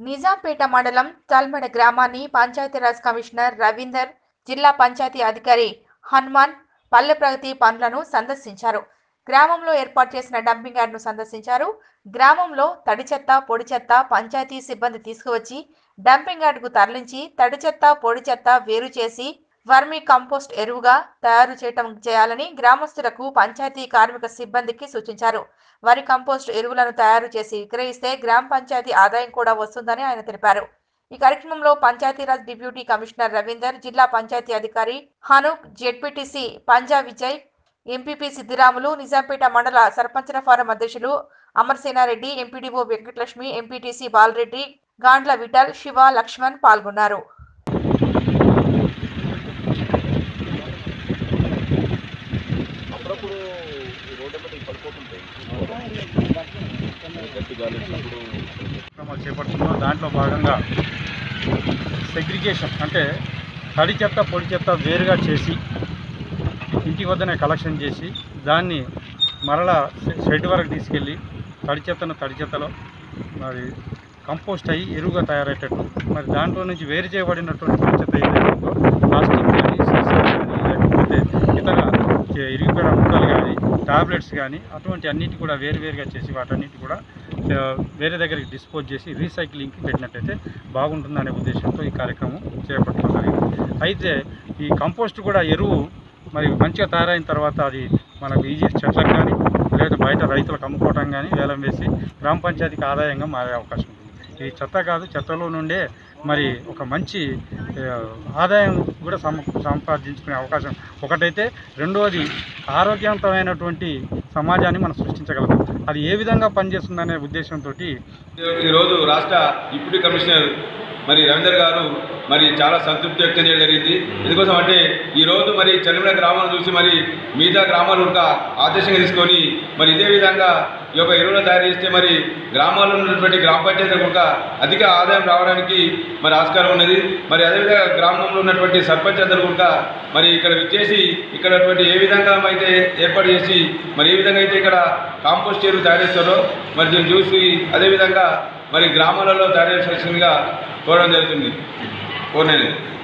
నిజాంపేట మండలం తల్మడ గ్రామాన్ని పంచాయతీరాజ్ కమిషనర్ రవీందర్ జిల్లా పంచాయతీ అధికారి హనుమాన్ పల్లె ప్రగతి పనులను సందర్శించారు గ్రామంలో ఏర్పాటు చేసిన డంపింగ్ యార్డ్ను సందర్శించారు గ్రామంలో తడి చెత్త పొడి చెత్త పంచాయతీ సిబ్బంది తీసుకువచ్చి డంపింగ్ యార్డ్కు తరలించి తడి చెత్త పొడి చెత్త వేరు చేసి వర్మీ కంపోస్ట్ ఎరువుగా తయారు చేయటం చేయాలని గ్రామస్తులకు పంచాయతీ కార్మిక సిబ్బందికి సూచించారు వరి కంపోస్ట్ ఎరువులను తయారు చేసి విక్రయిస్తే గ్రామ పంచాయతీ ఆదాయం కూడా వస్తుందని ఆయన తెలిపారు ఈ కార్యక్రమంలో పంచాయతీరాజ్ డిప్యూటీ కమిషనర్ రవీందర్ జిల్లా పంచాయతీ అధికారి హనూక్ జెడ్పీటీసీ పంజా విజయ్ ఎంపీపీ సిద్దిరాములు నిజాంపేట మండల సర్పంచుల ఫారం అధ్యక్షులు అమర్సేనారెడ్డి ఎంపీడీఓ వెంకటలక్ష్మి ఎంపీటీసీ బాలరెడ్డి గాండ్ల విఠల్ శివ లక్ష్మణ్ పాల్గొన్నారు అప్పుడప్పుడు ఈ రోడ్డు మీద పడిపోతుంటాయి గట్టి గాలి వచ్చినప్పుడు కార్యక్రమాలు చేపడుతున్నాం దాంట్లో భాగంగా సెగ్రిగేషన్ అంటే తడి చెత్త పొడి చెత్త వేరుగా చేసి ఇంటి వద్దనే కలెక్షన్ చేసి దాన్ని మరలా షె- షెడ్ వరకు తీసుకెళ్ళి తడి చెత్తను తడి చెత్తలో మరి కంపోస్ట్ అయ్యి ఎరువుగా తయారయ్యేటట్టు మరి దాంట్లో నుంచి వేరు చేయబడినటువంటి పొడి చెత్త ఏదైతే ఉందో ప్లాస్టిక్ కానీ సీసా కానీ లేకపోతే ఇతర చే- ఇరిగిపోయిన ముక్కలు కానీ టాబ్లెట్స్ కానీ అటువంటి అన్నిటి కూడా వేరువేరుగా చేసి వాటన్నిటి కూడా ఆ, వేరే దగ్గరికి డిస్పోజ్ చేసి రీసైక్లింగ్కి పెట్టినట్టయితే బాగుంటుందనే ఉద్దేశంతో ఈ కార్యక్రమం చేపట్టడం జరిగింది అయితే ఈ కంపోస్ట్ కూడా ఎరువు మరి మంచిగా తయారైన తర్వాత అది మనకు ఈజీ చెట్లకు కానీ లేదా బయట రైతులకు అమ్ముకోవడం కానీ వేలం వేసి గ్రామ పంచాయతీకి ఆదాయంగా మారే అవకాశం ఉంది ఈ చెత్త కాదు చెత్తలో నుండే మరి ఒక మంచి ఆ, ఆదాయం కూడా సం సంపాదించుకునే అవకాశం ఒకటైతే రెండవది ఆరోగ్యవంతమైనటువంటి సమాజాన్ని మనం సృష్టించగలుగుతాం అది ఏ విధంగా పనిచేస్తుందనే ఉద్దేశంతో ఈరోజు రాష్ట్ర డిప్యూటీ కమిషనర్ మరి రవీందర్ గారు మరి చాలా సంతృప్తి వ్యక్తం చేయడం జరిగింది ఎందుకోసం అంటే ఈరోజు మరి చంద్రమల గ్రామాలను చూసి మరి మిగతా గ్రామాలు ఒక ఆదేశంగా తీసుకొని మరి ఇదే విధంగా ఈ యొక్క ఎరువులు తయారు చేస్తే మరి గ్రామాల్లో ఉన్నటువంటి గ్రామ పంచాయతీలకు ఒక అధిక ఆదాయం రావడానికి మరి ఆస్కారం ఉన్నది మరి అదేవిధంగా గ్రామంలో ఉన్నటువంటి సర్పంచ్ అందరూ కూడా మరి ఇక్కడ విచ్చేసి ఇక్కడ ఉన్నటువంటి ఏ విధంగా అయితే ఏర్పాటు చేసి మరి ఏ విధంగా అయితే ఇక్కడ కాంపోస్ట్ ఎరువు తయారు చేస్తారో మరి దీన్ని చూసి అదేవిధంగా మరి గ్రామాలలో తయారు చేయాల్సిందిగా కోరడం జరుగుతుంది కోరినది